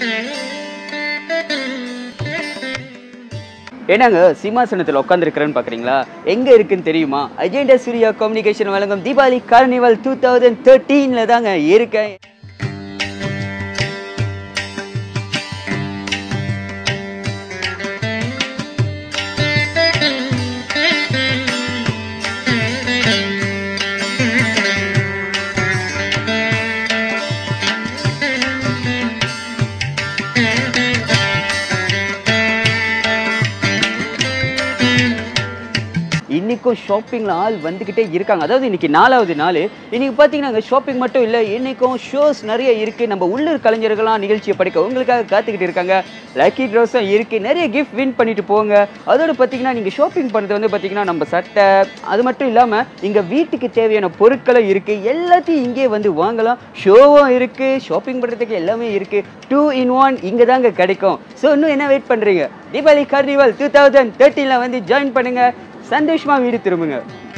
என்னங்க சிம்மாசனத்தில் உட்காந்துருக்கிறேன்னு பார்க்குறீங்களா எங்கே இருக்குன்னு தெரியுமா அஜெண்டா சூர்யா கம்யூனிகேஷன் வழங்கும் தீபாவளி கார்னிவல் டூ தௌசண்ட் தேர்ட்டீனில் தாங்க இருக்கேன் இன்னைக்கும் ஷாப்பிங்ல ஆள் வந்துக்கிட்டே இருக்காங்க அதாவது இன்னைக்கு நாலாவது நாள் இன்னைக்கு பார்த்தீங்கன்னா ஷாப்பிங் மட்டும் இல்லை இன்னைக்கும் ஷோஸ் நிறைய இருக்கு நம்ம உள்ளூர் கலைஞர்கள்லாம் நிகழ்ச்சியை படிக்க உங்களுக்காக காத்துக்கிட்டு இருக்காங்க லக்கி ட்ரோஸும் இருக்கு நிறைய கிஃப்ட் வின் பண்ணிட்டு போங்க அதோட பார்த்தீங்கன்னா நீங்கள் ஷாப்பிங் பண்ணுறது வந்து பார்த்தீங்கன்னா நம்ம சட்டை அது மட்டும் இல்லாமல் இங்கே வீட்டுக்கு தேவையான பொருட்களும் இருக்கு எல்லாத்தையும் இங்கே வந்து வாங்கலாம் ஷோவும் இருக்கு ஷாப்பிங் பண்ணுறதுக்கு எல்லாமே இருக்கு டூ இன் ஒன் இங்கே தாங்க கிடைக்கும் ஸோ இன்னும் என்ன வெயிட் பண்ணுறீங்க தீபாவளி கார்னிவல் டூ தௌசண்ட் தேர்ட்டீனில் வந்து ஜாயின் பண்ணுங்க சந்தோஷமா வீடு திரும்புங்க